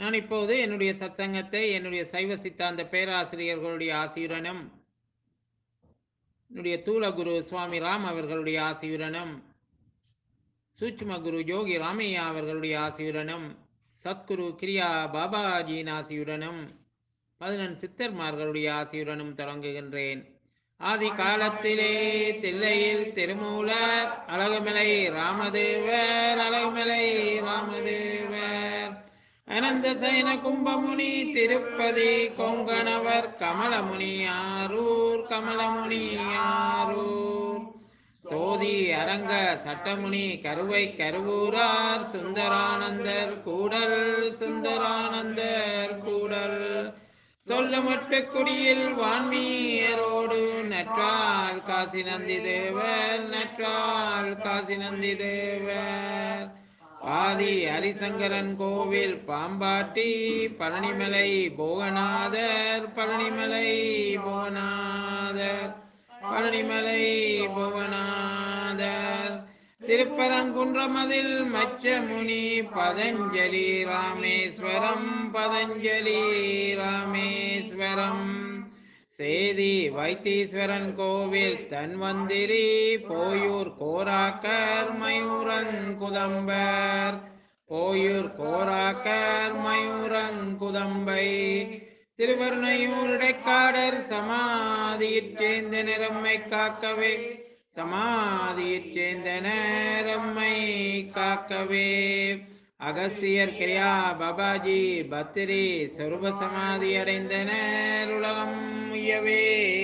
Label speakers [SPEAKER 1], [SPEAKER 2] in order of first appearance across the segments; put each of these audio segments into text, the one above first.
[SPEAKER 1] நான் இப்போது என்னுடைய சத்சங்கத்தை என்னுடைய சைவ சித்தாந்த பேராசிரியர்களுடைய ஆசியுடனும் என்னுடைய தூலகுரு சுவாமி ராம் அவர்களுடைய ஆசியுடனும் சூட்சும குரு யோகி ராமையா அவர்களுடைய ஆசியுடனும் சத்குரு கிரியா பாபாஜியின் ஆசியுடனும் பதினெண் சித்தர்மார்களுடைய ஆசியுடனும் தொடங்குகின்றேன் ஆதி காலத்திலே தில்லையில் திருமூலர் அழகுமலை ராமதேவர் அழகுமலை ராமதேவர் அனந்த சயன கும்பமுனி திருப்பதி கொங்கணவர் கமலமுனி ஆரூர் கமலமுனி ஆரூர் சோதி அரங்க சட்டமுனி கருவை கருவூரார் சுந்தரானந்தர் கூடல் சுந்தரானந்தர் கூடல் சொல்லமற்ற குடியில் வான்மீயரோடு நற்றால் காசி நந்தி தேவர் நற்றால் காசி நந்தி தேவர் ஆதி ஹரிசங்கரன் கோவில் பாம்பாட்டி பழனிமலை போகநாதர் பழனிமலை போகநாதர் பழனிமலை புவனாதர் திருப்பரங்குன்றமதில் மச்சமுனி பதஞ்சலி ராமேஸ்வரம் பதஞ்சலி ராமேஸ்வரம் சேதி வைத்தீஸ்வரன் கோவில் தன்வந்திரி போயூர் கோராக்கர் மயூரன் குதம்பர் போயூர் கோராக்கர் மயூரன் குதம்பை திருவருணையூர் இடைக்காடர் சமாதியிற் சேர்ந்த நிறம்மை காக்கவே சமாதியிற் சேர்ந்த நேரம்மை காக்கவே அகஸ்தியர் கிரியா பாபாஜி பத்திரி சொருப சமாதி அடைந்தனர் உலகம் உயவே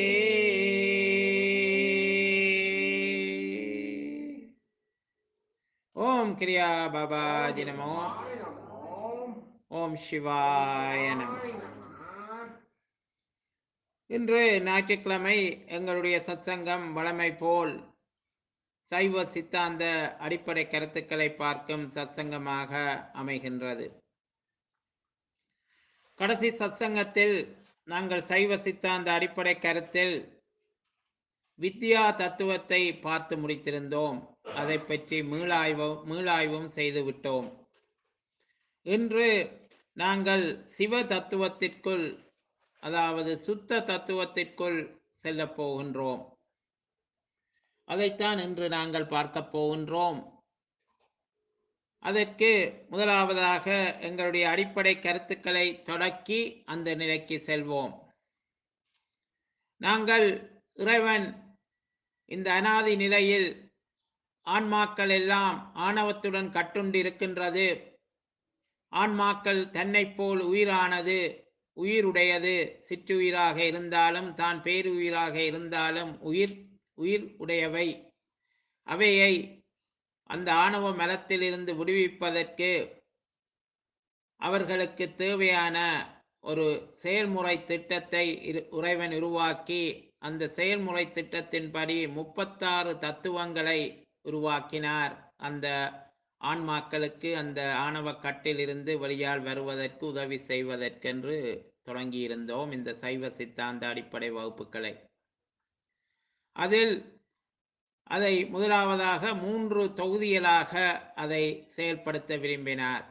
[SPEAKER 1] ஓம் கிரியா பாபாஜி நமோ ஓம் சிவாய நமோ இன்று ஞாயிற்றுக்கிழமை எங்களுடைய சத்சங்கம் வழமை போல் சைவ சித்தாந்த அடிப்படை கருத்துக்களை பார்க்கும் சத்சங்கமாக அமைகின்றது கடைசி சத்சங்கத்தில் நாங்கள் சைவ சித்தாந்த அடிப்படை கருத்தில் வித்யா தத்துவத்தை பார்த்து முடித்திருந்தோம் அதை பற்றி மீளாய்வும் மீளாய்வும் செய்து விட்டோம் இன்று நாங்கள் சிவ தத்துவத்திற்குள் அதாவது சுத்த தத்துவத்திற்குள் செல்ல போகின்றோம் அதைத்தான் இன்று நாங்கள் பார்க்க போகின்றோம் அதற்கு முதலாவதாக எங்களுடைய அடிப்படை கருத்துக்களை தொடக்கி அந்த நிலைக்கு செல்வோம் நாங்கள் இறைவன் இந்த அனாதி நிலையில் ஆன்மாக்கள் எல்லாம் ஆணவத்துடன் கட்டுண்டு இருக்கின்றது ஆன்மாக்கள் தன்னைப் போல் உயிரானது உயிருடையது சிற்றுயிராக இருந்தாலும் தான் பேருயிராக இருந்தாலும் உயிர் உயிர் உடையவை அவையை அந்த ஆணவ மலத்திலிருந்து விடுவிப்பதற்கு அவர்களுக்கு தேவையான ஒரு செயல்முறை திட்டத்தை இறைவன் உருவாக்கி அந்த செயல்முறை திட்டத்தின்படி முப்பத்தாறு தத்துவங்களை உருவாக்கினார் அந்த ஆன்மாக்களுக்கு அந்த ஆணவ கட்டிலிருந்து வெளியால் வருவதற்கு உதவி செய்வதற்கென்று தொடங்கியிருந்தோம் இந்த சைவ சித்தாந்த அடிப்படை வகுப்புகளை அதில் அதை முதலாவதாக மூன்று தொகுதிகளாக அதை செயல்படுத்த விரும்பினார்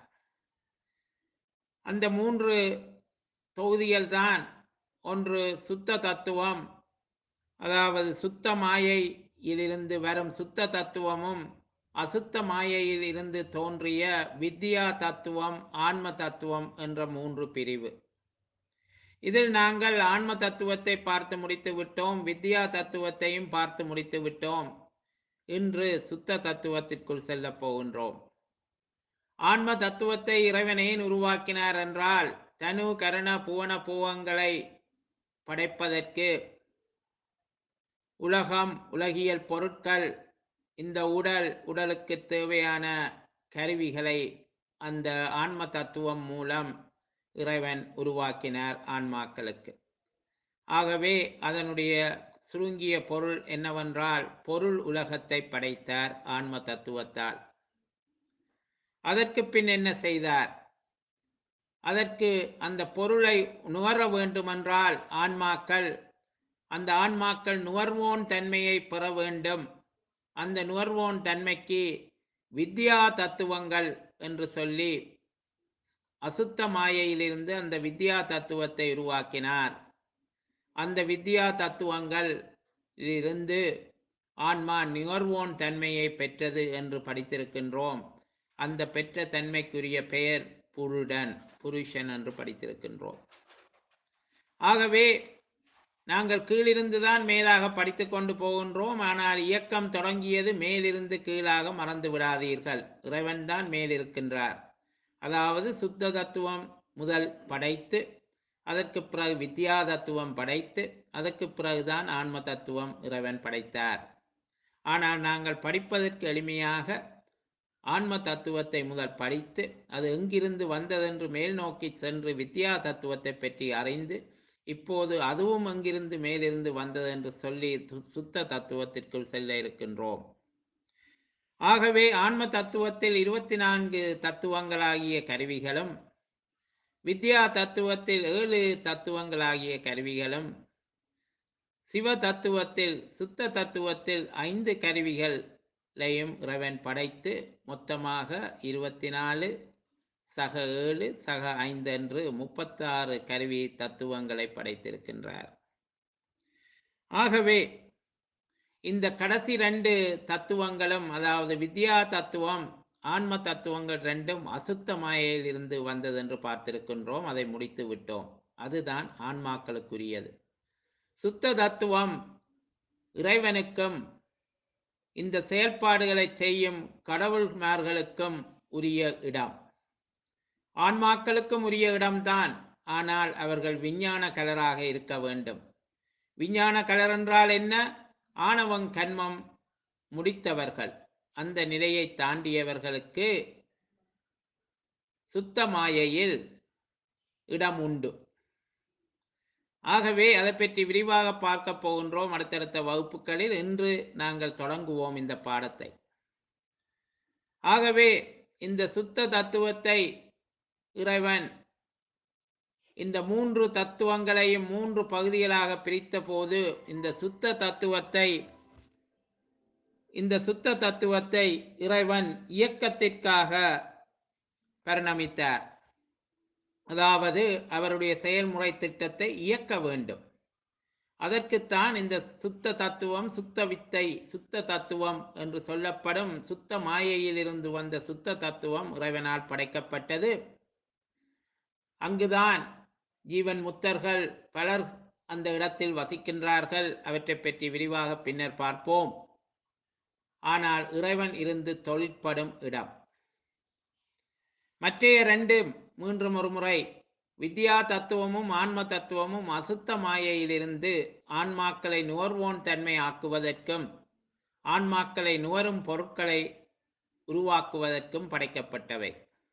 [SPEAKER 1] அந்த மூன்று தொகுதிகள் தான் ஒன்று சுத்த தத்துவம் அதாவது சுத்த மாயையிலிருந்து வரும் சுத்த தத்துவமும் அசுத்த மாயையில் இருந்து தோன்றிய வித்யா தத்துவம் ஆன்ம தத்துவம் என்ற மூன்று பிரிவு இதில் நாங்கள் ஆன்ம தத்துவத்தை பார்த்து முடித்து விட்டோம் வித்யா தத்துவத்தையும் பார்த்து முடித்து விட்டோம் இன்று சுத்த தத்துவத்திற்குள் செல்ல போகின்றோம் ஆன்ம தத்துவத்தை இறைவன் ஏன் உருவாக்கினார் என்றால் தனு கரண புவன பூவங்களை படைப்பதற்கு உலகம் உலகியல் பொருட்கள் இந்த உடல் உடலுக்கு தேவையான கருவிகளை அந்த ஆன்ம தத்துவம் மூலம் இறைவன் உருவாக்கினார் ஆன்மாக்களுக்கு ஆகவே அதனுடைய சுருங்கிய பொருள் என்னவென்றால் பொருள் உலகத்தை படைத்தார் ஆன்ம தத்துவத்தால் அதற்கு பின் என்ன செய்தார் அதற்கு அந்த பொருளை நுகர வேண்டுமென்றால் ஆன்மாக்கள் அந்த ஆன்மாக்கள் நுகர்வோன் தன்மையை பெற வேண்டும் அந்த நுகர்வோன் தன்மைக்கு வித்யா தத்துவங்கள் என்று சொல்லி அசுத்த மாயையிலிருந்து அந்த வித்யா தத்துவத்தை உருவாக்கினார் அந்த வித்யா தத்துவங்கள் இருந்து ஆன்மா நுகர்வோன் தன்மையை பெற்றது என்று படித்திருக்கின்றோம் அந்த பெற்ற தன்மைக்குரிய பெயர் புருடன் புருஷன் என்று படித்திருக்கின்றோம் ஆகவே நாங்கள் கீழிருந்து தான் மேலாக படித்து கொண்டு போகின்றோம் ஆனால் இயக்கம் தொடங்கியது மேலிருந்து கீழாக மறந்து விடாதீர்கள் இறைவன் தான் மேலிருக்கின்றார் அதாவது சுத்த தத்துவம் முதல் படைத்து அதற்கு பிறகு வித்யா தத்துவம் படைத்து அதற்கு பிறகுதான் ஆன்ம தத்துவம் இறைவன் படைத்தார் ஆனால் நாங்கள் படிப்பதற்கு எளிமையாக ஆன்ம தத்துவத்தை முதல் படித்து அது எங்கிருந்து வந்ததென்று மேல் நோக்கி சென்று வித்யா தத்துவத்தை பற்றி அறிந்து இப்போது அதுவும் எங்கிருந்து மேலிருந்து வந்தது என்று சொல்லி சு- சுத்த தத்துவத்திற்குள் செல்ல இருக்கின்றோம் ஆகவே ஆன்ம தத்துவத்தில் இருபத்தி நான்கு தத்துவங்களாகிய கருவிகளும் வித்யா தத்துவத்தில் ஏழு தத்துவங்களாகிய கருவிகளும் சிவ தத்துவத்தில் சுத்த தத்துவத்தில் ஐந்து கருவிகளையும் இறைவன் படைத்து மொத்தமாக இருபத்தி நாலு சக ஏழு சக ஐந்து என்று முப்பத்தாறு கருவி தத்துவங்களை படைத்திருக்கின்றார் ஆகவே இந்த கடைசி ரெண்டு தத்துவங்களும் அதாவது வித்யா தத்துவம் ஆன்ம தத்துவங்கள் ரெண்டும் அசுத்த மாயையில் இருந்து வந்தது என்று பார்த்திருக்கின்றோம் அதை முடித்து விட்டோம் அதுதான் ஆன்மாக்களுக்குரியது சுத்த தத்துவம் இறைவனுக்கும் இந்த செயல்பாடுகளை செய்யும் கடவுள்மார்களுக்கும் உரிய இடம் ஆன்மாக்களுக்கும் உரிய இடம்தான் ஆனால் அவர்கள் விஞ்ஞான கலராக இருக்க வேண்டும் விஞ்ஞான கலர் என்றால் என்ன ஆணவம் கண்மம் முடித்தவர்கள் அந்த நிலையை தாண்டியவர்களுக்கு சுத்த மாயையில் இடம் உண்டு ஆகவே அதை பற்றி விரிவாக பார்க்க போகின்றோம் அடுத்தடுத்த வகுப்புகளில் இன்று நாங்கள் தொடங்குவோம் இந்த பாடத்தை ஆகவே இந்த சுத்த தத்துவத்தை இறைவன் இந்த மூன்று தத்துவங்களையும் மூன்று பகுதிகளாக பிரித்த போது இந்த சுத்த தத்துவத்தை இந்த சுத்த தத்துவத்தை இறைவன் இயக்கத்திற்காக பரிணமித்தார் அதாவது அவருடைய செயல்முறை திட்டத்தை இயக்க வேண்டும் அதற்குத்தான் இந்த சுத்த தத்துவம் சுத்த வித்தை சுத்த தத்துவம் என்று சொல்லப்படும் சுத்த மாயையிலிருந்து வந்த சுத்த தத்துவம் இறைவனால் படைக்கப்பட்டது அங்குதான் ஜீவன் முத்தர்கள் பலர் அந்த இடத்தில் வசிக்கின்றார்கள் அவற்றை பற்றி விரிவாக பின்னர் பார்ப்போம் ஆனால் இறைவன் இருந்து தொழிற்படும் இடம் மற்றைய ரெண்டு மூன்று ஒரு முறை வித்யா தத்துவமும் ஆன்ம தத்துவமும் அசுத்த மாயையிலிருந்து ஆன்மாக்களை நுகர்வோன் தன்மை ஆக்குவதற்கும் ஆன்மாக்களை நுகரும் பொருட்களை உருவாக்குவதற்கும் படைக்கப்பட்டவை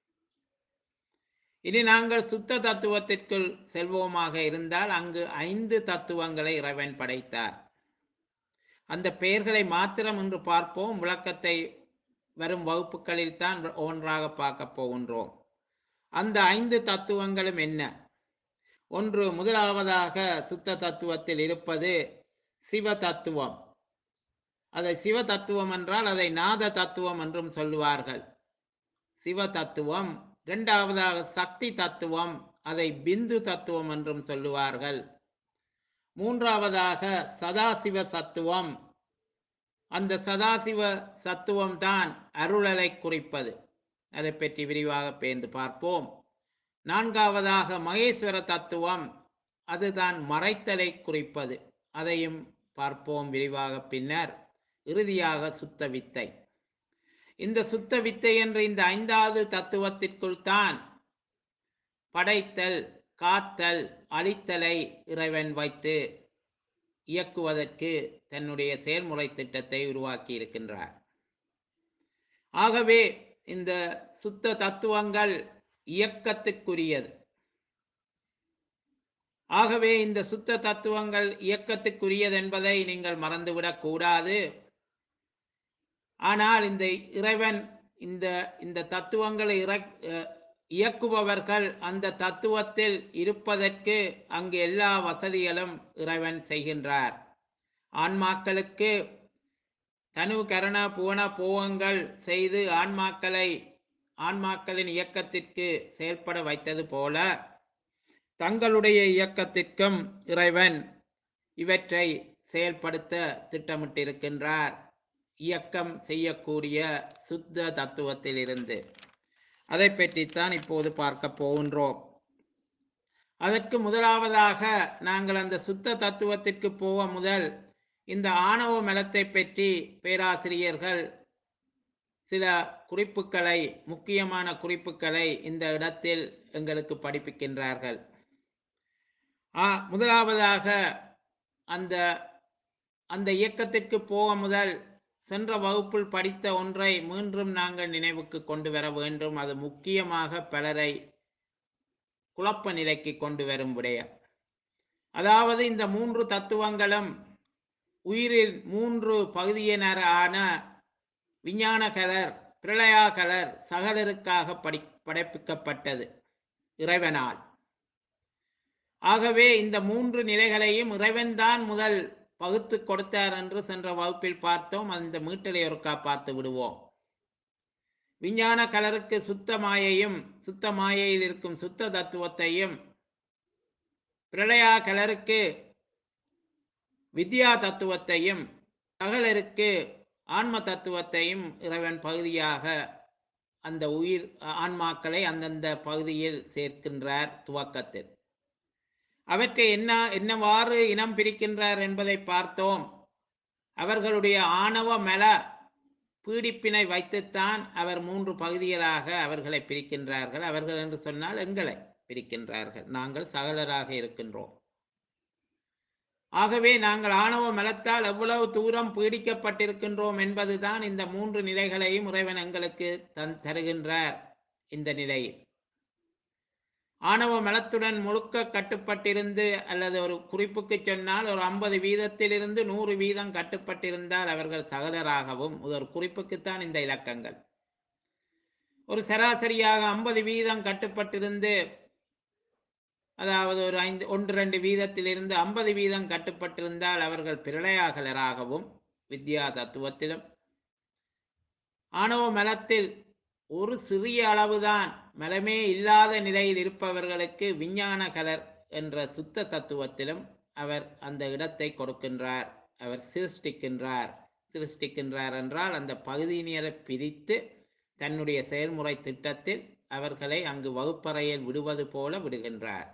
[SPEAKER 1] இனி நாங்கள் சுத்த தத்துவத்திற்குள் செல்வோமாக இருந்தால் அங்கு ஐந்து தத்துவங்களை இறைவன் படைத்தார் அந்த பெயர்களை மாத்திரம் என்று பார்ப்போம் விளக்கத்தை வரும் வகுப்புகளில் தான் ஒன்றாக பார்க்க போகின்றோம் அந்த ஐந்து தத்துவங்களும் என்ன ஒன்று முதலாவதாக சுத்த தத்துவத்தில் இருப்பது சிவ தத்துவம் அதை சிவ தத்துவம் என்றால் அதை நாத தத்துவம் என்றும் சொல்லுவார்கள் சிவ தத்துவம் இரண்டாவதாக சக்தி தத்துவம் அதை பிந்து தத்துவம் என்றும் சொல்லுவார்கள் மூன்றாவதாக சதாசிவ சத்துவம் அந்த சதாசிவ சத்துவம் தான் அருளலை குறிப்பது அதை பற்றி விரிவாக பேர்ந்து பார்ப்போம் நான்காவதாக மகேஸ்வர தத்துவம் அதுதான் மறைத்தலை குறிப்பது அதையும் பார்ப்போம் விரிவாக பின்னர் இறுதியாக சுத்த வித்தை இந்த சுத்த வித்தை என்ற இந்த ஐந்தாவது தத்துவத்திற்குள் தான் படைத்தல் காத்தல் அழித்தலை இறைவன் வைத்து இயக்குவதற்கு தன்னுடைய செயல்முறை திட்டத்தை உருவாக்கி இருக்கின்றார் ஆகவே இந்த சுத்த தத்துவங்கள் இயக்கத்துக்குரியது ஆகவே இந்த சுத்த தத்துவங்கள் இயக்கத்துக்குரியது என்பதை நீங்கள் மறந்துவிடக் கூடாது ஆனால் இந்த இறைவன் இந்த இந்த தத்துவங்களை இறக் அஹ், இயக்குபவர்கள் அந்த தத்துவத்தில் இருப்பதற்கு அங்கு எல்லா வசதிகளும் இறைவன் செய்கின்றார் ஆன்மாக்களுக்கு தனு கரண புவன போகங்கள் செய்து ஆன்மாக்களை ஆன்மாக்களின் இயக்கத்திற்கு செயல்பட வைத்தது போல தங்களுடைய இயக்கத்திற்கும் இறைவன் இவற்றை செயல்படுத்த திட்டமிட்டிருக்கின்றார் இயக்கம் செய்யக்கூடிய சுத்த தத்துவத்திலிருந்து அதை பற்றித்தான் இப்போது பார்க்க போகின்றோம் அதற்கு முதலாவதாக நாங்கள் அந்த சுத்த தத்துவத்திற்கு போக முதல் இந்த ஆணவ மலத்தை பற்றி பேராசிரியர்கள் சில குறிப்புகளை முக்கியமான குறிப்புகளை இந்த இடத்தில் எங்களுக்கு படிப்பிக்கின்றார்கள் ஆ, முதலாவதாக அந்த அந்த இயக்கத்திற்கு போக முதல் சென்ற வகுப்பில் படித்த ஒன்றை மீண்டும் நாங்கள் நினைவுக்கு கொண்டு வர வேண்டும் அது முக்கியமாக பலரை குழப்ப நிலைக்கு கொண்டு வரும் விடயம் அதாவது இந்த மூன்று தத்துவங்களும் உயிரில் மூன்று பகுதியினரான விஞ்ஞான கலர் பிரளயா கலர் சகலருக்காக படி படைப்பிக்கப்பட்டது இறைவனால் ஆகவே இந்த மூன்று நிலைகளையும் இறைவன்தான் முதல் பகுத்து கொடுத்தார் என்று சென்ற வகுப்பில் பார்த்தோம் அந்த மீட்டலை ஒருக்கா பார்த்து விடுவோம் விஞ்ஞான கலருக்கு சுத்த மாயையும் சுத்த மாயையில் இருக்கும் சுத்த தத்துவத்தையும் பிரளயா கலருக்கு வித்யா தத்துவத்தையும் சகலருக்கு ஆன்ம தத்துவத்தையும் இறைவன் பகுதியாக அந்த உயிர் ஆன்மாக்களை அந்தந்த பகுதியில் சேர்க்கின்றார் துவக்கத்தில் அவற்றை என்ன என்னவாறு இனம் பிரிக்கின்றார் என்பதை பார்த்தோம் அவர்களுடைய ஆணவ மல பீடிப்பினை வைத்துத்தான் அவர் மூன்று பகுதிகளாக அவர்களை பிரிக்கின்றார்கள் அவர்கள் என்று சொன்னால் எங்களை பிரிக்கின்றார்கள் நாங்கள் சகலராக இருக்கின்றோம் ஆகவே நாங்கள் ஆணவ மலத்தால் எவ்வளவு தூரம் பீடிக்கப்பட்டிருக்கின்றோம் என்பதுதான் இந்த மூன்று நிலைகளையும் இறைவன் எங்களுக்கு தன் தருகின்றார் இந்த நிலையில் ஆணவ மலத்துடன் முழுக்க கட்டுப்பட்டிருந்து அல்லது ஒரு குறிப்புக்கு சொன்னால் ஒரு ஐம்பது வீதத்திலிருந்து நூறு வீதம் கட்டுப்பட்டிருந்தால் அவர்கள் சகலராகவும் இது ஒரு குறிப்புக்குத்தான் இந்த இலக்கங்கள் ஒரு சராசரியாக ஐம்பது வீதம் கட்டுப்பட்டிருந்து அதாவது ஒரு ஐந்து ஒன்று ரெண்டு வீதத்திலிருந்து ஐம்பது வீதம் கட்டுப்பட்டிருந்தால் அவர்கள் பிரளயாகலராகவும் வித்யா தத்துவத்திலும் ஆணவ மலத்தில் ஒரு சிறிய அளவுதான் மலமே இல்லாத நிலையில் இருப்பவர்களுக்கு விஞ்ஞான கலர் என்ற சுத்த தத்துவத்திலும் அவர் அந்த இடத்தை கொடுக்கின்றார் அவர் சிருஷ்டிக்கின்றார் சிருஷ்டிக்கின்றார் என்றால் அந்த பகுதியினரை பிரித்து தன்னுடைய செயல்முறை திட்டத்தில் அவர்களை அங்கு வகுப்பறையில் விடுவது போல விடுகின்றார்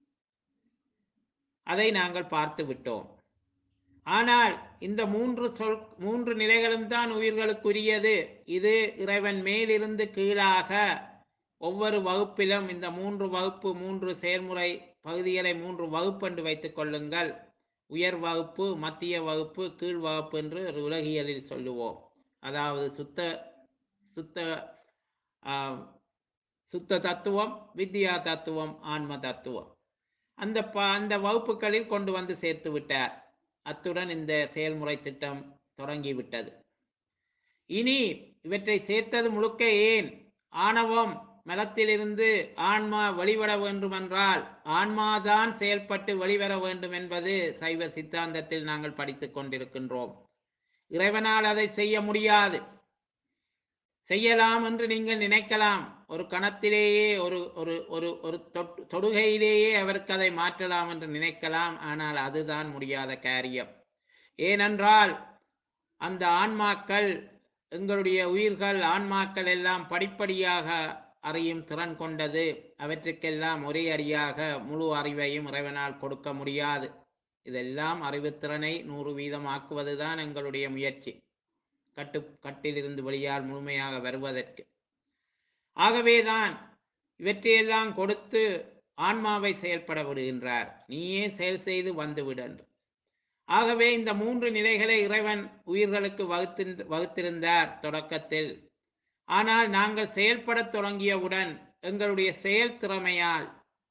[SPEAKER 1] அதை நாங்கள் பார்த்து விட்டோம் ஆனால் இந்த மூன்று சொல் மூன்று நிலைகளும் தான் உயிர்களுக்குரியது இது இறைவன் மேலிருந்து கீழாக ஒவ்வொரு வகுப்பிலும் இந்த மூன்று வகுப்பு மூன்று செயல்முறை பகுதிகளை மூன்று வகுப்பு என்று வைத்துக் கொள்ளுங்கள் உயர் வகுப்பு மத்திய வகுப்பு கீழ் வகுப்பு என்று ஒரு உலகியலில் சொல்லுவோம் அதாவது சுத்த சுத்த ஆஹ், சுத்த தத்துவம் வித்யா தத்துவம் ஆன்ம தத்துவம் அந்த ப அந்த வகுப்புகளில் கொண்டு வந்து சேர்த்து விட்டார் அத்துடன் இந்த செயல்முறை திட்டம் தொடங்கிவிட்டது இனி இவற்றை சேர்த்தது முழுக்க ஏன் ஆணவம் மலத்திலிருந்து ஆன்மா வெளிவர வேண்டுமென்றால் ஆன்மாதான் செயல்பட்டு வெளிவர வேண்டும் என்பது சைவ சித்தாந்தத்தில் நாங்கள் படித்துக் கொண்டிருக்கின்றோம் இறைவனால் அதை செய்ய முடியாது செய்யலாம் என்று நீங்கள் நினைக்கலாம் ஒரு கணத்திலேயே ஒரு ஒரு ஒரு ஒரு தொட்- தொடுகையிலேயே அவருக்கு அதை மாற்றலாம் என்று நினைக்கலாம் ஆனால் அதுதான் முடியாத காரியம் ஏனென்றால் அந்த ஆன்மாக்கள் எங்களுடைய உயிர்கள் ஆன்மாக்கள் எல்லாம் படிப்படியாக அறியும் திறன் கொண்டது அவற்றுக்கெல்லாம் ஒரே அடியாக முழு அறிவையும் இறைவனால் கொடுக்க முடியாது இதெல்லாம் அறிவுத்திறனை நூறு வீதம் ஆக்குவதுதான் எங்களுடைய முயற்சி கட்டு கட்டிலிருந்து வெளியால் முழுமையாக வருவதற்கு ஆகவேதான் இவற்றையெல்லாம் கொடுத்து ஆன்மாவை செயல்பட விடுகின்றார் நீயே செயல் செய்து வந்துவிடு என்று ஆகவே இந்த மூன்று நிலைகளை இறைவன் உயிர்களுக்கு வகுத்து வகுத்திருந்தார் தொடக்கத்தில் ஆனால் நாங்கள் செயல்படத் தொடங்கியவுடன் எங்களுடைய செயல் திறமையால்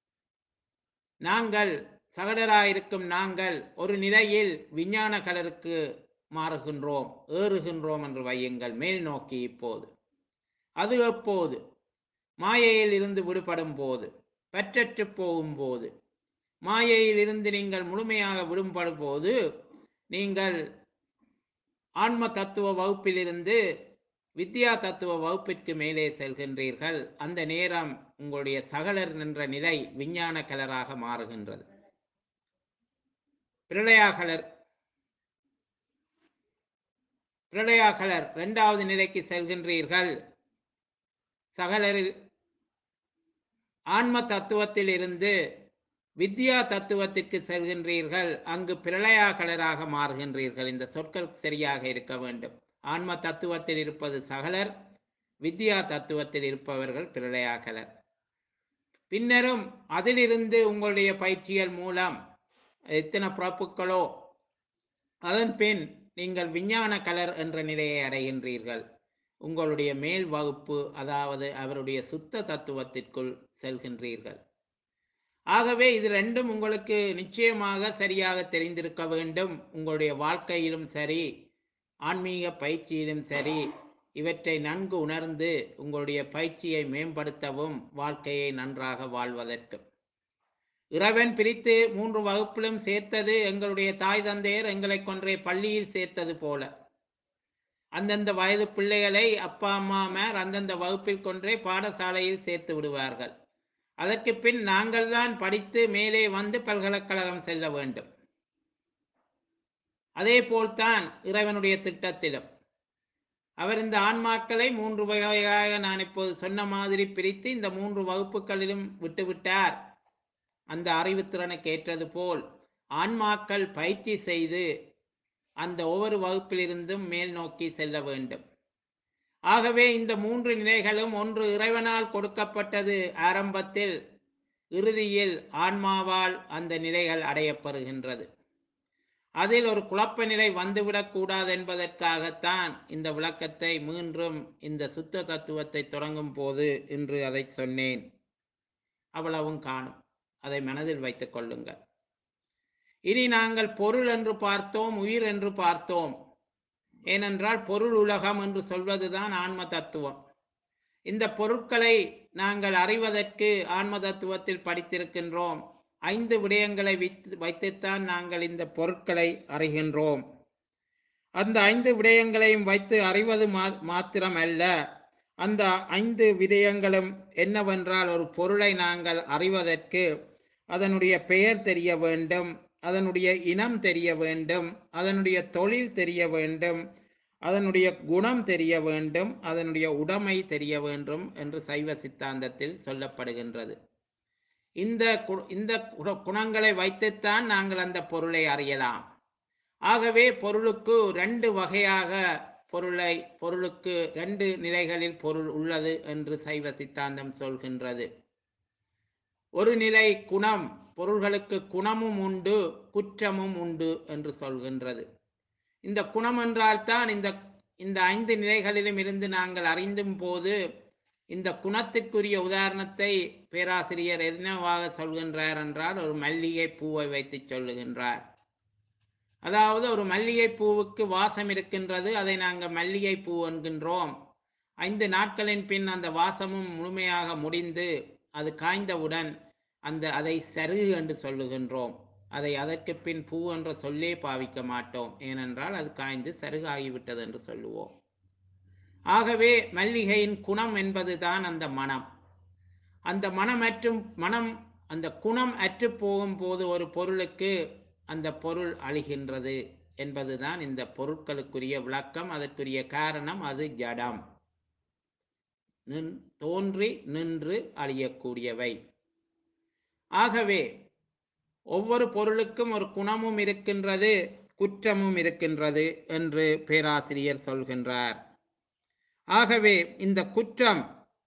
[SPEAKER 1] நாங்கள் சகடராயிருக்கும் நாங்கள் ஒரு நிலையில் விஞ்ஞான கலருக்கு மாறுகின்றோம் ஏறுகின்றோம் என்று வையுங்கள் மேல் நோக்கி இப்போது அது எப்போது மாயையில் இருந்து விடுபடும் போது பற்றற்று போகும்போது மாயையில் இருந்து நீங்கள் முழுமையாக விடுபடும் போது நீங்கள் ஆன்ம தத்துவ வகுப்பிலிருந்து வித்யா தத்துவ வகுப்பிற்கு மேலே செல்கின்றீர்கள் அந்த நேரம் உங்களுடைய சகலர் நின்ற நிலை விஞ்ஞான கலராக மாறுகின்றது பிரளயாகலர் பிரளயாகலர் இரண்டாவது நிலைக்கு செல்கின்றீர்கள் சகலரில் ஆன்ம தத்துவத்தில் இருந்து வித்யா தத்துவத்திற்கு செல்கின்றீர்கள் அங்கு பிரளயாகலராக மாறுகின்றீர்கள் இந்த சொற்கள் சரியாக இருக்க வேண்டும் ஆன்ம தத்துவத்தில் இருப்பது சகலர் வித்யா தத்துவத்தில் இருப்பவர்கள் பிரளயாகலர் பின்னரும் அதிலிருந்து உங்களுடைய பயிற்சிகள் மூலம் எத்தனை பிறப்புகளோ அதன் பின் நீங்கள் விஞ்ஞான கலர் என்ற நிலையை அடைகின்றீர்கள் உங்களுடைய மேல் வகுப்பு அதாவது அவருடைய சுத்த தத்துவத்திற்குள் செல்கின்றீர்கள் ஆகவே இது ரெண்டும் உங்களுக்கு நிச்சயமாக சரியாக தெரிந்திருக்க வேண்டும் உங்களுடைய வாழ்க்கையிலும் சரி ஆன்மீக பயிற்சியிலும் சரி இவற்றை நன்கு உணர்ந்து உங்களுடைய பயிற்சியை மேம்படுத்தவும் வாழ்க்கையை நன்றாக வாழ்வதற்கு இறைவன் பிரித்து மூன்று வகுப்பிலும் சேர்த்தது எங்களுடைய தாய் தந்தையர் எங்களை கொன்றே பள்ளியில் சேர்த்தது போல அந்தந்த வயது பிள்ளைகளை அப்பா அம்மாமார் அந்தந்த வகுப்பில் கொன்றே பாடசாலையில் சேர்த்து விடுவார்கள் அதற்கு பின் நாங்கள் தான் படித்து மேலே வந்து பல்கலைக்கழகம் செல்ல வேண்டும் அதே போல்தான் இறைவனுடைய திட்டத்திலும் அவர் இந்த ஆன்மாக்களை மூன்று வகையாக நான் இப்போது சொன்ன மாதிரி பிரித்து இந்த மூன்று வகுப்புகளிலும் விட்டுவிட்டார் அந்த அறிவுத்திறனுக்கு ஏற்றது போல் ஆன்மாக்கள் பயிற்சி செய்து அந்த ஒவ்வொரு வகுப்பிலிருந்தும் மேல் நோக்கி செல்ல வேண்டும் ஆகவே இந்த மூன்று நிலைகளும் ஒன்று இறைவனால் கொடுக்கப்பட்டது ஆரம்பத்தில் இறுதியில் ஆன்மாவால் அந்த நிலைகள் அடையப்பெறுகின்றது அதில் ஒரு குழப்ப நிலை வந்துவிடக் கூடாது என்பதற்காகத்தான் இந்த விளக்கத்தை மீண்டும் இந்த சுத்த தத்துவத்தை தொடங்கும் போது இன்று அதை சொன்னேன் அவ்வளவும் காணும் அதை மனதில் வைத்துக் கொள்ளுங்கள் இனி நாங்கள் பொருள் என்று பார்த்தோம் உயிர் என்று பார்த்தோம் ஏனென்றால் பொருள் உலகம் என்று சொல்வதுதான் ஆன்ம தத்துவம் இந்த பொருட்களை நாங்கள் அறிவதற்கு ஆன்ம தத்துவத்தில் படித்திருக்கின்றோம் ஐந்து விடயங்களை வைத்து வைத்துத்தான் நாங்கள் இந்த பொருட்களை அறிகின்றோம் அந்த ஐந்து விடயங்களையும் வைத்து அறிவது மா மாத்திரம் அல்ல அந்த ஐந்து விடயங்களும் என்னவென்றால் ஒரு பொருளை நாங்கள் அறிவதற்கு அதனுடைய பெயர் தெரிய வேண்டும் அதனுடைய இனம் தெரிய வேண்டும் அதனுடைய தொழில் தெரிய வேண்டும் அதனுடைய குணம் தெரிய வேண்டும் அதனுடைய உடைமை தெரிய வேண்டும் என்று சைவ சித்தாந்தத்தில் சொல்லப்படுகின்றது இந்த கு- இந்த குண- குணங்களை வைத்துத்தான் நாங்கள் அந்த பொருளை அறியலாம் ஆகவே பொருளுக்கு ரெண்டு வகையாக பொருளை பொருளுக்கு ரெண்டு நிலைகளில் பொருள் உள்ளது என்று சைவ சித்தாந்தம் சொல்கின்றது ஒரு நிலை குணம் பொருள்களுக்கு குணமும் உண்டு குற்றமும் உண்டு என்று சொல்கின்றது இந்த குணம் என்றால் தான் இந்த இந்த ஐந்து நிலைகளிலும் இருந்து நாங்கள் அறிந்தும் போது இந்த குணத்திற்குரிய உதாரணத்தை பேராசிரியர் என்னவாக சொல்கின்றார் என்றால் ஒரு மல்லிகை பூவை வைத்து சொல்லுகின்றார் அதாவது ஒரு மல்லிகை பூவுக்கு வாசம் இருக்கின்றது அதை நாங்கள் மல்லிகை பூ என்கின்றோம் ஐந்து நாட்களின் பின் அந்த வாசமும் முழுமையாக முடிந்து அது காய்ந்தவுடன் அந்த அதை சருகு என்று சொல்லுகின்றோம் அதை அதற்கு பின் பூ என்ற சொல்லே பாவிக்க மாட்டோம் ஏனென்றால் அது காய்ந்து சருகாகிவிட்டது என்று சொல்லுவோம் ஆகவே மல்லிகையின் குணம் என்பதுதான் அந்த மனம் அந்த மனம் அற்றும் மனம் அந்த குணம் அற்று போகும் போது ஒரு பொருளுக்கு அந்த பொருள் அழிகின்றது என்பதுதான் இந்த பொருட்களுக்குரிய விளக்கம் அதற்குரிய காரணம் அது ஜடம் நின் தோன்றி நின்று அழியக்கூடியவை ஆகவே ஒவ்வொரு பொருளுக்கும் ஒரு குணமும் இருக்கின்றது குற்றமும் இருக்கின்றது என்று பேராசிரியர் சொல்கின்றார் ஆகவே இந்த குற்றம்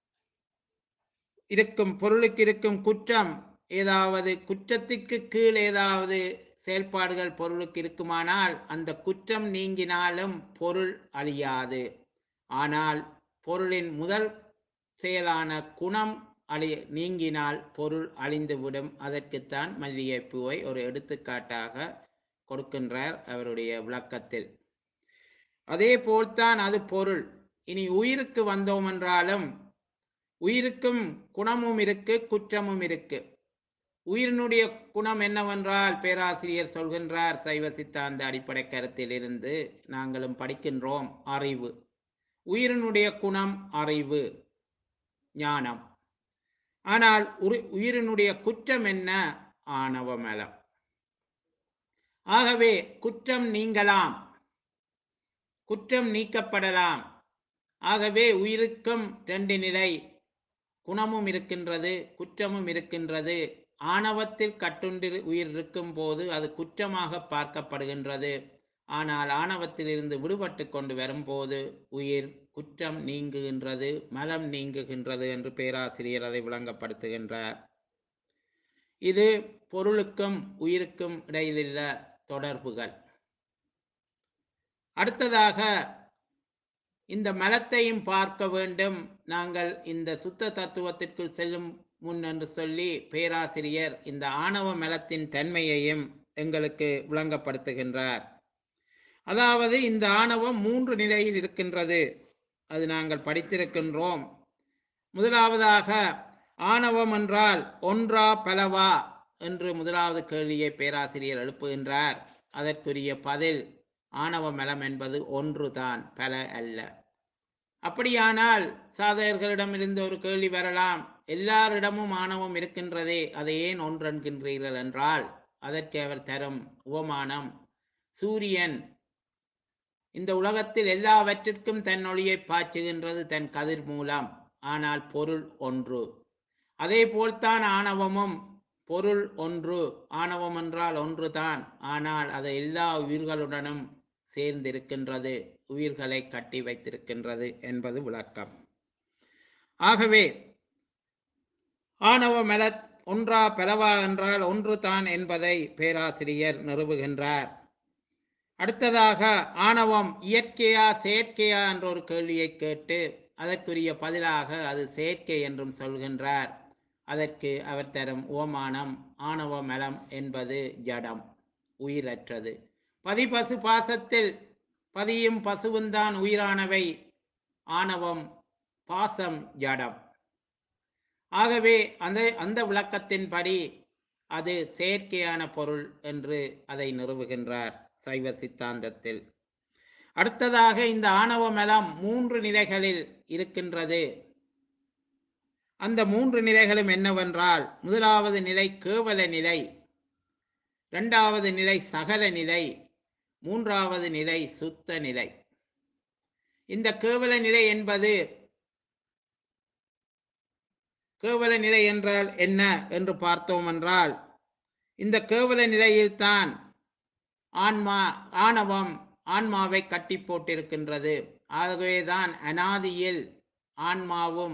[SPEAKER 1] இருக்கும் பொருளுக்கு இருக்கும் குற்றம் ஏதாவது குற்றத்திற்கு கீழ் ஏதாவது செயல்பாடுகள் பொருளுக்கு இருக்குமானால் அந்த குற்றம் நீங்கினாலும் பொருள் அழியாது ஆனால் பொருளின் முதல் செயலான குணம் அழி நீங்கினால் பொருள் அழிந்துவிடும் அதற்குத்தான் மல்லிகைப்பூவை ஒரு எடுத்துக்காட்டாக கொடுக்கின்றார் அவருடைய விளக்கத்தில் அதே போல்தான் அது பொருள் இனி உயிருக்கு வந்தோம் என்றாலும் உயிருக்கும் குணமும் இருக்கு குற்றமும் இருக்கு உயிரினுடைய குணம் என்னவென்றால் பேராசிரியர் சொல்கின்றார் சைவ சித்தாந்த அடிப்படை கருத்தில் இருந்து நாங்களும் படிக்கின்றோம் அறிவு உயிரினுடைய குணம் அறிவு ஞானம் ஆனால் உரி- உயிரினுடைய குற்றம் என்ன ஆணவ மலம் ஆகவே குற்றம் நீங்கலாம் குற்றம் நீக்கப்படலாம் ஆகவே உயிருக்கும் ரெண்டு நிலை குணமும் இருக்கின்றது குற்றமும் இருக்கின்றது ஆணவத்தில் கட்டுண்டு உயிர் இருக்கும் போது அது குற்றமாக பார்க்கப்படுகின்றது ஆனால் ஆணவத்திலிருந்து விடுபட்டு கொண்டு வரும்போது உயிர் குற்றம் நீங்குகின்றது மலம் நீங்குகின்றது என்று பேராசிரியர் அதை விளங்கப்படுத்துகின்றார் இது பொருளுக்கும் உயிருக்கும் இடையிலுள்ள தொடர்புகள் அடுத்ததாக இந்த மலத்தையும் பார்க்க வேண்டும் நாங்கள் இந்த சுத்த தத்துவத்திற்குள் செல்லும் முன் என்று சொல்லி பேராசிரியர் இந்த ஆணவ மலத்தின் தன்மையையும் எங்களுக்கு விளங்கப்படுத்துகின்றார் அதாவது இந்த ஆணவம் மூன்று நிலையில் இருக்கின்றது அது நாங்கள் படித்திருக்கின்றோம் முதலாவதாக ஆணவம் என்றால் ஒன்றா பலவா என்று முதலாவது கேள்வியை பேராசிரியர் எழுப்புகின்றார் அதற்குரிய பதில் ஆணவ மலம் என்பது ஒன்றுதான் பல அல்ல அப்படியானால் சாதகர்களிடமிருந்து ஒரு கேள்வி வரலாம் எல்லாரிடமும் ஆணவம் இருக்கின்றதே அதை ஏன் ஒன்றென்கின்றீர்கள் என்றால் அதற்கு அவர் தரும் உவமானம் சூரியன் இந்த உலகத்தில் எல்லாவற்றிற்கும் தன் ஒளியை பாய்ச்சுகின்றது தன் கதிர் மூலம் ஆனால் பொருள் ஒன்று அதே போல்தான் ஆணவமும் பொருள் ஒன்று ஆணவம் என்றால் ஒன்றுதான் ஆனால் அது எல்லா உயிர்களுடனும் சேர்ந்திருக்கின்றது உயிர்களை கட்டி வைத்திருக்கின்றது என்பது விளக்கம் ஆகவே ஆணவ மல ஒன்றா பலவா என்றால் ஒன்று தான் என்பதை பேராசிரியர் நிறுவுகின்றார் அடுத்ததாக ஆணவம் இயற்கையா செயற்கையா என்ற ஒரு கேள்வியை கேட்டு அதற்குரிய பதிலாக அது செயற்கை என்றும் சொல்கின்றார் அதற்கு அவர் தரும் ஓமானம் ஆணவ மலம் என்பது ஜடம் உயிரற்றது பதி பசு பாசத்தில் பதியும் பசுவுந்தான் உயிரானவை ஆணவம் பாசம் ஜடம் ஆகவே அந்த அந்த விளக்கத்தின்படி அது செயற்கையான பொருள் என்று அதை நிறுவுகின்றார் சைவ சித்தாந்தத்தில் அடுத்ததாக இந்த ஆணவ மலம் மூன்று நிலைகளில் இருக்கின்றது அந்த மூன்று நிலைகளும் என்னவென்றால் முதலாவது நிலை கேவல நிலை இரண்டாவது நிலை சகல நிலை மூன்றாவது நிலை சுத்த நிலை இந்த கேவல நிலை என்பது கேவல நிலை என்றால் என்ன என்று பார்த்தோம் என்றால் இந்த கேவல நிலையில்தான் ஆன்மா ஆணவம் ஆன்மாவை கட்டி போட்டிருக்கின்றது ஆகவேதான் அனாதியில் ஆன்மாவும்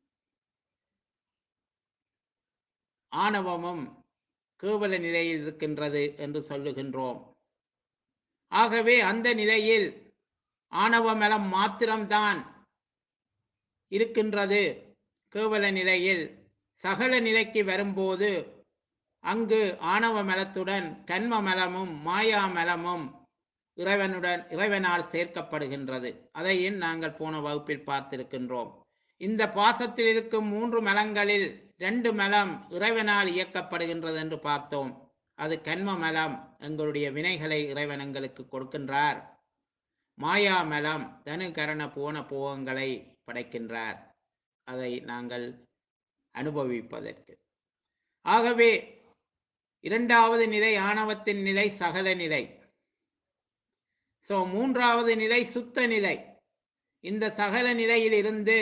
[SPEAKER 1] ஆணவமும் கேவல நிலையில் இருக்கின்றது என்று சொல்லுகின்றோம் ஆகவே அந்த நிலையில் ஆணவ மலம் மாத்திரம்தான் இருக்கின்றது கேவல நிலையில் சகல நிலைக்கு வரும்போது அங்கு ஆணவ மலத்துடன் கண்ம மலமும் மாயா மலமும் இறைவனுடன் இறைவனால் சேர்க்கப்படுகின்றது அதையும் நாங்கள் போன வகுப்பில் பார்த்திருக்கின்றோம் இந்த பாசத்தில் இருக்கும் மூன்று மலங்களில் ரெண்டு மலம் இறைவனால் இயக்கப்படுகின்றது என்று பார்த்தோம் அது கண்ம மலம் எங்களுடைய வினைகளை இறைவன் எங்களுக்கு கொடுக்கின்றார் மாயா மலம் தனு கரண போன போகங்களை படைக்கின்றார் அதை நாங்கள் அனுபவிப்பதற்கு ஆகவே இரண்டாவது நிலை ஆணவத்தின் நிலை சகல நிலை சோ மூன்றாவது நிலை சுத்த நிலை இந்த சகல நிலையில் இருந்து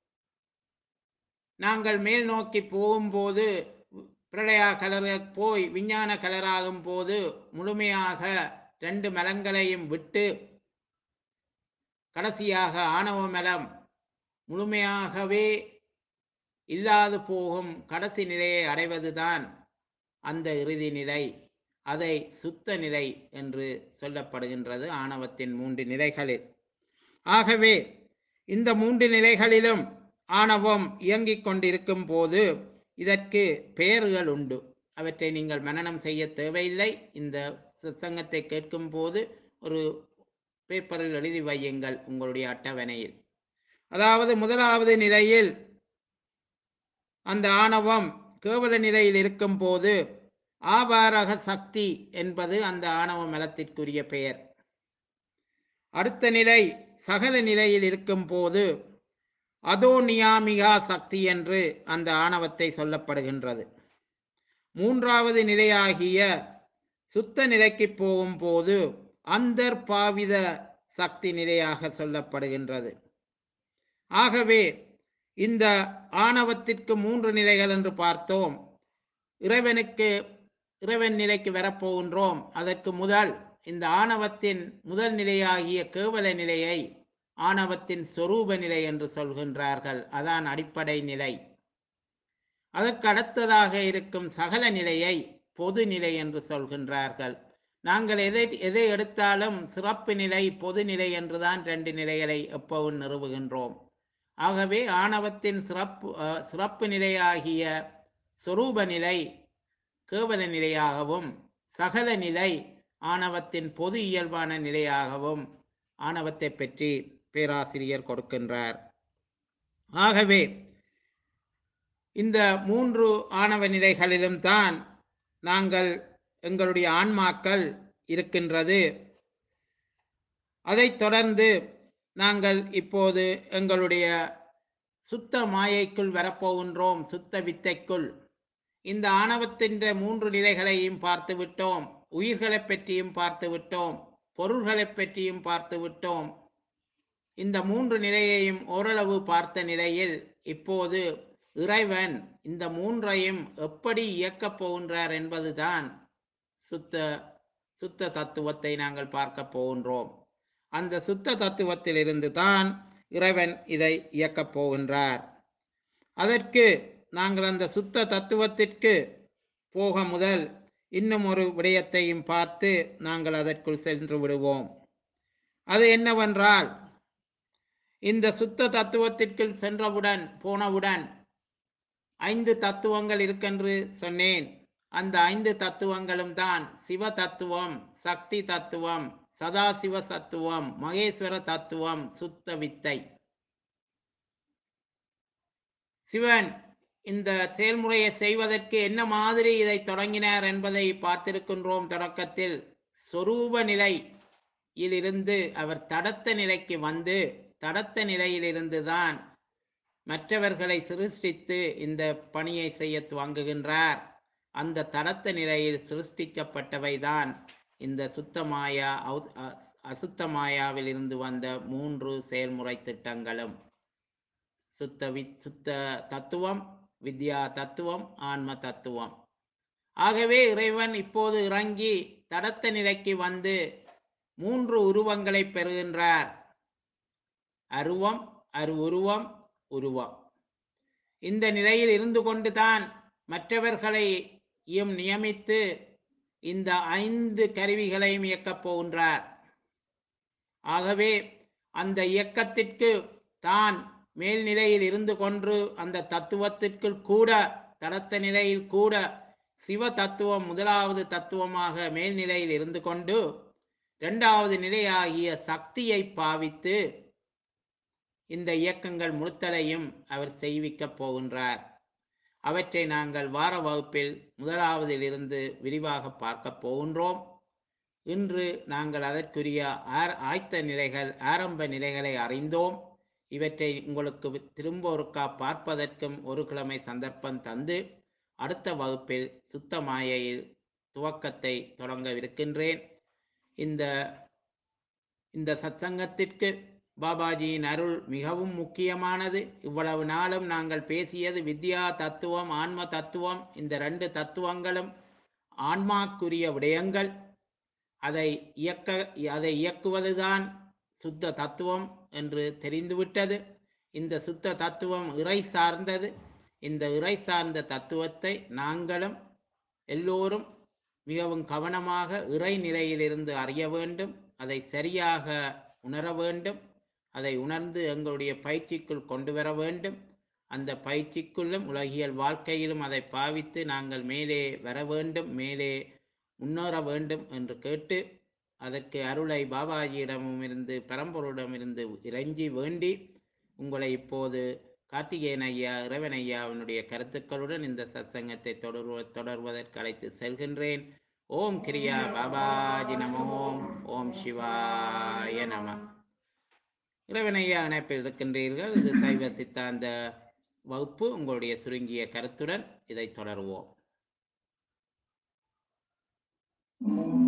[SPEAKER 1] நாங்கள் மேல் நோக்கி போகும்போது பிரளயா கலர போய் விஞ்ஞான கலராகும் போது முழுமையாக ரெண்டு மலங்களையும் விட்டு கடைசியாக ஆணவ மலம் முழுமையாகவே இல்லாது போகும் கடைசி நிலையை அடைவதுதான் அந்த இறுதி நிலை அதை சுத்த நிலை என்று சொல்லப்படுகின்றது ஆணவத்தின் மூன்று நிலைகளில் ஆகவே இந்த மூன்று நிலைகளிலும் ஆணவம் இயங்கிக் கொண்டிருக்கும் போது இதற்கு பெயர்கள் உண்டு அவற்றை நீங்கள் மனனம் செய்ய தேவையில்லை இந்த சங்கத்தை கேட்கும் போது ஒரு பேப்பரில் எழுதி வையுங்கள் உங்களுடைய அட்டவணையில் அதாவது முதலாவது நிலையில் அந்த ஆணவம் கேவல நிலையில் இருக்கும் போது ஆபாரக சக்தி என்பது அந்த ஆணவ மலத்திற்குரிய பெயர் அடுத்த நிலை சகல நிலையில் இருக்கும் போது அதோ நியாமிகா சக்தி என்று அந்த ஆணவத்தை சொல்லப்படுகின்றது மூன்றாவது நிலையாகிய சுத்த நிலைக்கு போகும்போது அந்தர்பாவித சக்தி நிலையாக சொல்லப்படுகின்றது ஆகவே இந்த ஆணவத்திற்கு மூன்று நிலைகள் என்று பார்த்தோம் இறைவனுக்கு இறைவன் நிலைக்கு வரப்போகின்றோம் அதற்கு முதல் இந்த ஆணவத்தின் முதல் நிலையாகிய கேவல நிலையை ஆணவத்தின் சொரூப நிலை என்று சொல்கின்றார்கள் அதான் அடிப்படை நிலை அதற்கு அடுத்ததாக இருக்கும் சகல நிலையை பொது நிலை என்று சொல்கின்றார்கள் நாங்கள் எதை எதை எடுத்தாலும் சிறப்பு நிலை பொது நிலை என்றுதான் ரெண்டு நிலைகளை எப்பவும் நிறுவுகின்றோம் ஆகவே ஆணவத்தின் சிறப்பு அஹ், சிறப்பு நிலையாகிய சொரூப நிலை கேவல நிலையாகவும் சகல நிலை ஆணவத்தின் பொது இயல்பான நிலையாகவும் ஆணவத்தை பற்றி பேராசிரியர் கொடுக்கின்றார் ஆகவே இந்த மூன்று ஆணவ நிலைகளிலும் தான் நாங்கள் எங்களுடைய ஆன்மாக்கள் இருக்கின்றது அதைத் தொடர்ந்து நாங்கள் இப்போது எங்களுடைய சுத்த மாயைக்குள் வரப்போகின்றோம் சுத்த வித்தைக்குள் இந்த ஆணவத்தின் மூன்று நிலைகளையும் பார்த்து விட்டோம் உயிர்களைப் பற்றியும் பார்த்து விட்டோம் பொருள்களைப் பற்றியும் பார்த்து விட்டோம் இந்த மூன்று நிலையையும் ஓரளவு பார்த்த நிலையில் இப்போது இறைவன் இந்த மூன்றையும் எப்படி இயக்கப் போகின்றார் என்பதுதான் சுத்த சுத்த தத்துவத்தை நாங்கள் பார்க்க போகின்றோம் அந்த சுத்த தத்துவத்திலிருந்து தான் இறைவன் இதை இயக்கப் போகின்றார் அதற்கு நாங்கள் அந்த சுத்த தத்துவத்திற்கு போக முதல் இன்னும் ஒரு விடயத்தையும் பார்த்து நாங்கள் அதற்குள் சென்று விடுவோம் அது என்னவென்றால் இந்த சுத்த தத்துவத்திற்குள் சென்றவுடன் போனவுடன் ஐந்து தத்துவங்கள் இருக்கென்று சொன்னேன் அந்த ஐந்து தத்துவங்களும் தான் சிவ தத்துவம் சக்தி தத்துவம் சதாசிவ தத்துவம் மகேஸ்வர தத்துவம் சுத்த வித்தை சிவன் இந்த செயல்முறையை செய்வதற்கு என்ன மாதிரி இதை தொடங்கினார் என்பதை பார்த்திருக்கின்றோம் தொடக்கத்தில் சொரூப நிலையிலிருந்து அவர் தடத்த நிலைக்கு வந்து தடத்த நிலையிலிருந்து தான் மற்றவர்களை சிருஷ்டித்து இந்த பணியை செய்ய துவங்குகின்றார் அந்த தடத்த நிலையில் சிருஷ்டிக்கப்பட்டவைதான் இந்த சுத்தமாயா அவுத்- அஸ்- அசுத்த மாயாவில் இருந்து வந்த மூன்று செயல்முறை திட்டங்களும் சுத்த வி சுத்த தத்துவம் வித்யா தத்துவம் ஆன்ம தத்துவம் ஆகவே இறைவன் இப்போது இறங்கி தடத்த நிலைக்கு வந்து மூன்று உருவங்களை பெறுகின்றார் அருவம் அரு உருவம் உருவம் இந்த நிலையில் இருந்து கொண்டுதான் மற்றவர்களையும் நியமித்து இந்த ஐந்து கருவிகளையும் இயக்கப் போகின்றார் ஆகவே அந்த இயக்கத்திற்கு தான் மேல்நிலையில் இருந்து கொண்டு அந்த தத்துவத்திற்குள் கூட தடத்த நிலையில் கூட சிவ தத்துவம் முதலாவது தத்துவமாக மேல்நிலையில் இருந்து கொண்டு இரண்டாவது நிலையாகிய சக்தியை பாவித்து இந்த இயக்கங்கள் முழுத்தலையும் அவர் செய்விக்கப் போகின்றார் அவற்றை நாங்கள் வார வகுப்பில் முதலாவதிலிருந்து விரிவாக பார்க்கப் போகின்றோம் இன்று நாங்கள் அதற்குரிய ஆர் ஆய்த்த நிலைகள் ஆரம்ப நிலைகளை அறிந்தோம் இவற்றை உங்களுக்கு திரும்ப ஒருக்கா பார்ப்பதற்கும் ஒரு கிழமை சந்தர்ப்பம் தந்து அடுத்த வகுப்பில் சுத்த மாயையில் துவக்கத்தை தொடங்கவிருக்கின்றேன் இந்த இந்த சத்சங்கத்திற்கு பாபாஜியின் அருள் மிகவும் முக்கியமானது இவ்வளவு நாளும் நாங்கள் பேசியது வித்யா தத்துவம் ஆன்ம தத்துவம் இந்த ரெண்டு தத்துவங்களும் ஆன்மாக்குரிய விடயங்கள் அதை இயக்க அதை இயக்குவதுதான் சுத்த தத்துவம் என்று தெரிந்துவிட்டது இந்த சுத்த தத்துவம் இறை சார்ந்தது இந்த இறை சார்ந்த தத்துவத்தை நாங்களும் எல்லோரும் மிகவும் கவனமாக இறை நிலையிலிருந்து அறிய வேண்டும் அதை சரியாக உணர வேண்டும் அதை உணர்ந்து எங்களுடைய பயிற்சிக்குள் கொண்டு வர வேண்டும் அந்த பயிற்சிக்குள்ளும் உலகியல் வாழ்க்கையிலும் அதை பாவித்து நாங்கள் மேலே வர வேண்டும் மேலே முன்னேற வேண்டும் என்று கேட்டு அதற்கு அருளை பாபாஜியிடமும் இருந்து பரம்பொருளிடமிருந்து இறைஞ்சி வேண்டி உங்களை இப்போது கார்த்திகேயன் ஐயா இறைவன் ஐயாவினுடைய கருத்துக்களுடன் இந்த சத்சங்கத்தை தொடர்வ தொடர்வதற்கு அழைத்து செல்கின்றேன் ஓம் கிரியா பாபாஜி நம ஓம் ஓம் சிவாய நம இறைவனையா இணைப்பில் இருக்கின்றீர்கள் இது சைவ சித்தாந்த வகுப்பு உங்களுடைய சுருங்கிய கருத்துடன் இதை தொடருவோம்
[SPEAKER 2] ஓம்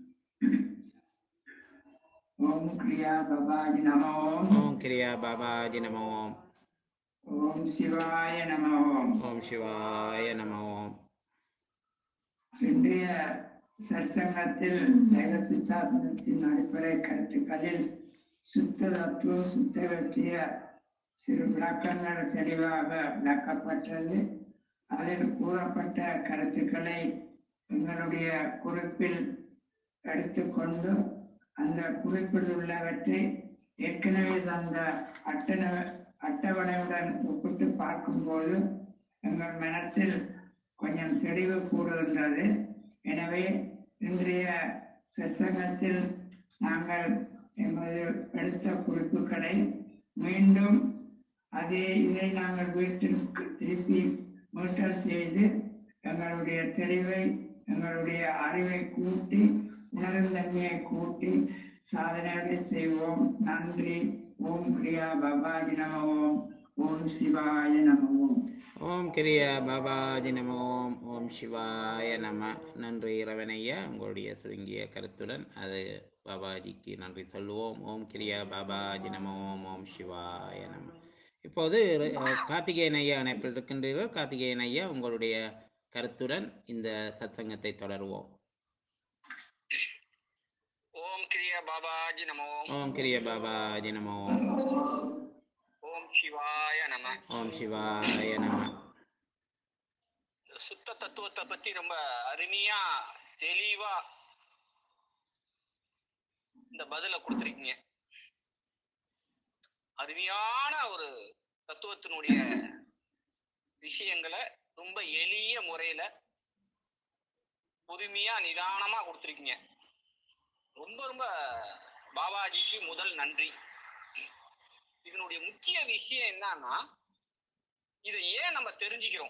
[SPEAKER 2] ஓம் கிரியா பபாஜி நம ஓம்
[SPEAKER 1] ஓம் கிரியா பாபாஜி நம ஓம்
[SPEAKER 2] ஓம் சிவாய நம ஓம்
[SPEAKER 1] ஓம் சிவாய நம ஓம்
[SPEAKER 2] இன்றைய சற்சங்கத்தில் சைவ சித்தாந்தத்தின் அடிப்படை கருத்துக்களில் சுத்த தத்துவம் சுத்த வெற்றிய சிறு விளக்கங்கள் தெளிவாக விளக்கப்பட்டது அதில் கூறப்பட்ட கருத்துக்களை எங்களுடைய குறிப்பில் எடுத்துக்கொண்டு அந்த குறிப்பில் உள்ளவற்றை ஏற்கனவே தந்த அட்டண அட்டவணையுடன் ஒப்பிட்டு பார்க்கும்போது எங்கள் மனசில் கொஞ்சம் தெளிவு கூடுகின்றது எனவே இன்றைய சற்சங்கத்தில் நாங்கள் எமது எடுத்த குறிப்புகளை மீண்டும் அதே இதை நாங்கள் வீட்டிற்கு திருப்பி மீட்டல் செய்து எங்களுடைய தெளிவை எங்களுடைய அறிவை கூட்டி உணர்ந்தன்மையை கூட்டி சாதனைகளை செய்வோம் நன்றி ஓம் பிரியா பபாஜி நம ஓம் ஓம் சிவாய நம ஓம்
[SPEAKER 1] ஓம் கிரியா பாபாஜி நம ஓம் ஓம் சிவாய நம நன்றி இறைவனையா உங்களுடைய சுருங்கிய கருத்துடன் அது பாபாஜிக்கு நன்றி சொல்லுவோம் ஓம் கிரியா பாபாஜி நம ஓம் ஓம் சிவாய நம இப்போது அஹ், கார்த்திகேயன் ஐயா இணைப்பில் இருக்கின்றீர்கள் கார்த்திகேயன் ஐயா உங்களுடைய கருத்துடன் இந்த சத்சங்கத்தை தொடருவோம்
[SPEAKER 3] ஓம் கிரியா பாபாஜி நமோ
[SPEAKER 1] ஓம் கிரிய பாபாஜி நம ஓம்
[SPEAKER 3] ஓம் சிவாய நம
[SPEAKER 1] ஓம் சிவாய நம
[SPEAKER 3] சுத்த தத்துவத்தை பத்தி ரொம்ப அருமையா தெளிவா இந்த பதில கொடுத்துருக்கீங்க அருமையான ஒரு தத்துவத்தினுடைய விஷயங்களை ரொம்ப எளிய முறையில பொறுமையா நிதானமா கொடுத்துருக்கீங்க ரொம்ப ரொம்ப பாபாஜிக்கு முதல் நன்றி இதனுடைய முக்கிய விஷயம் என்னன்னா இதை ஏன் நம்ம தெரிஞ்சுக்கிறோம்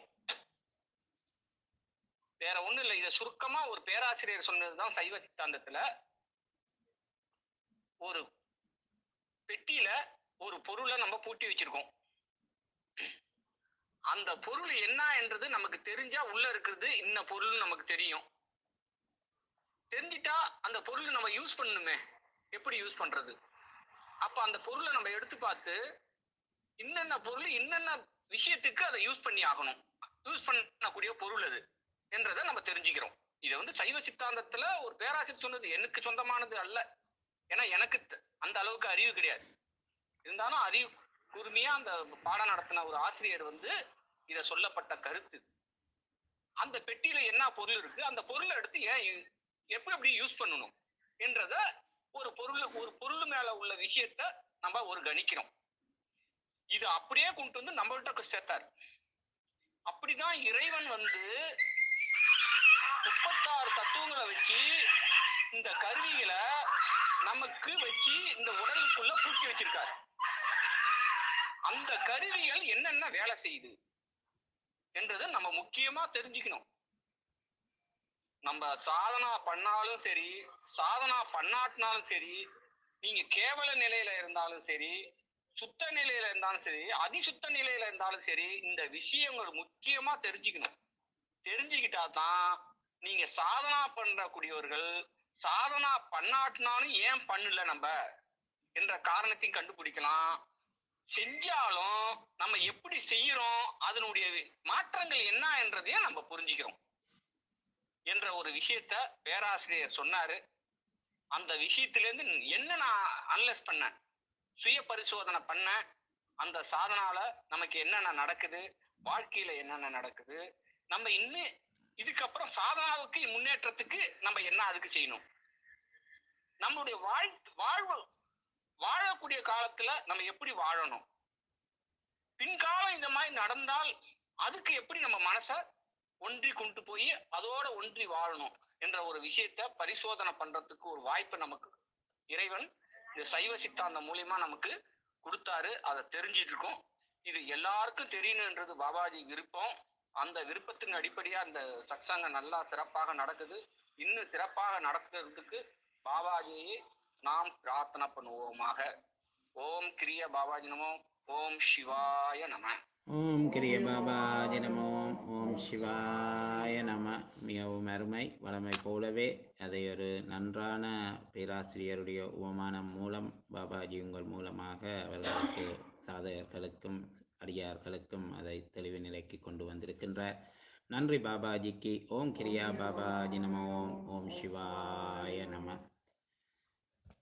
[SPEAKER 3] வேற ஒண்ணும் இல்லை இதை சுருக்கமா ஒரு பேராசிரியர் சொன்னதுதான் சைவ சித்தாந்தத்துல ஒரு பெட்டியில ஒரு பொருளை நம்ம பூட்டி வச்சிருக்கோம் அந்த பொருள் என்ன என்றது நமக்கு தெரிஞ்சா உள்ள இருக்கிறது இன்ன பொருள் நமக்கு தெரியும் தெரிஞ்சிட்டா அந்த பொருள் நம்ம யூஸ் பண்ணணுமே எப்படி யூஸ் பண்றது அப்ப அந்த பொருளை நம்ம எடுத்து பார்த்து இன்னென்ன பொருள் இன்னென்ன விஷயத்துக்கு அதை யூஸ் பண்ணி ஆகணும் யூஸ் பண்ணக்கூடிய பொருள் அது என்றதை நம்ம தெரிஞ்சுக்கிறோம் இதை வந்து சைவ சித்தாந்தத்துல ஒரு பேராசிரியர் சொன்னது எனக்கு சொந்தமானது அல்ல ஏன்னா எனக்கு த- அந்த அளவுக்கு அறிவு கிடையாது இருந்தாலும் அறிவு கூர்மையா அந்த பாடம் நடத்தின ஒரு ஆசிரியர் வந்து இத சொல்லப்பட்ட கருத்து அந்த பெட்டியில என்ன பொருள் இருக்கு அந்த பொருளை எடுத்து ஏன் யூ- எப்படி எப்படி யூஸ் பண்ணணும் என்றத ஒரு பொருள் ஒரு பொருள் மேல உள்ள விஷயத்த நம்ம ஒரு கணிக்கிறோம் இது அப்படியே கொண்டு வந்து நம்மள்ட்ட சேர்த்தார் அப்படிதான் இறைவன் வந்து முப்பத்தாறு தத்துவங்களை வச்சு இந்த கருவிகளை நமக்கு வச்சு இந்த உடலுக்குள்ள பூட்டி வச்சிருக்காரு அந்த கருவிகள் என்னென்ன வேலை செய்யுது என்றதை நம்ம முக்கியமா தெரிஞ்சுக்கணும் நம்ம சாதனா பண்ணாலும் சரி சாதனா பண்ணாட்டினாலும் சரி நீங்க கேவல நிலையில இருந்தாலும் சரி சுத்த நிலையில இருந்தாலும் சரி அதிசுத்த நிலையில இருந்தாலும் சரி இந்த விஷயங்கள் முக்கியமா தெரிஞ்சுக்கணும் தெரிஞ்சுக்கிட்டா தான் நீங்க சாதனா பண்ணக்கூடியவர்கள் சாதனா பண்ணாட்டினாலும் ஏன் பண்ணல நம்ம என்ற காரணத்தையும் கண்டுபிடிக்கலாம் செஞ்சாலும் நம்ம எப்படி செய்யறோம் அதனுடைய மாற்றங்கள் என்ன என்றதையும் நம்ம புரிஞ்சுக்கிறோம் என்ற ஒரு விஷயத்த பேராசிரியர் சொன்னாரு அந்த விஷயத்திலிருந்து என்ன நான் அனலைஸ் பண்ணேன் சுய பரிசோதனை பண்ணேன் அந்த சாதனால நமக்கு என்னென்ன நடக்குது வாழ்க்கையில என்னென்ன நடக்குது நம்ம இன்னும் இதுக்கப்புறம் சாதனாவுக்கு முன்னேற்றத்துக்கு நம்ம என்ன அதுக்கு செய்யணும் நம்மளுடைய வாழ் வாழ்வு வாழக்கூடிய காலத்துல நம்ம எப்படி வாழணும் பின்காலம் இந்த மாதிரி நடந்தால் அதுக்கு எப்படி நம்ம மனச ஒன்றி கொண்டு போய் அதோட ஒன்றி வாழணும் என்ற ஒரு விஷயத்த பரிசோதனை பண்றதுக்கு ஒரு வாய்ப்பு நமக்கு இறைவன் இந்த சைவ சித்தாந்தம் மூலியமா நமக்கு கொடுத்தாரு அதை தெரிஞ்சிட்டு இருக்கோம் இது எல்லாருக்கும் தெரியணுன்றது பாபாஜி விருப்பம் அந்த விருப்பத்தின் அடிப்படையா அந்த சத்சங்கம் நல்லா சிறப்பாக நடக்குது இன்னும் சிறப்பாக நடக்கிறதுக்கு பாபாஜியை நாம் பிரார்த்தனை பண்ணுவோமாக ஓம் கிரிய பாபாஜி நமோ ஓம் சிவாய நம
[SPEAKER 1] ஓம் கிரிய பாபாஜி நமோ ஓம் சிவாய நம மிகவும் அருமை வளமை போலவே அதை ஒரு நன்றான பேராசிரியருடைய உபமானம் மூலம் பாபாஜி உங்கள் மூலமாக அவர்களுக்கு சாதகர்களுக்கும் அடியார்களுக்கும் அதை தெளிவு நிலைக்கு கொண்டு வந்திருக்கின்றார் நன்றி பாபாஜிக்கு ஓம் கிரியா பாபாஜி நமோ ஓம் சிவாய நம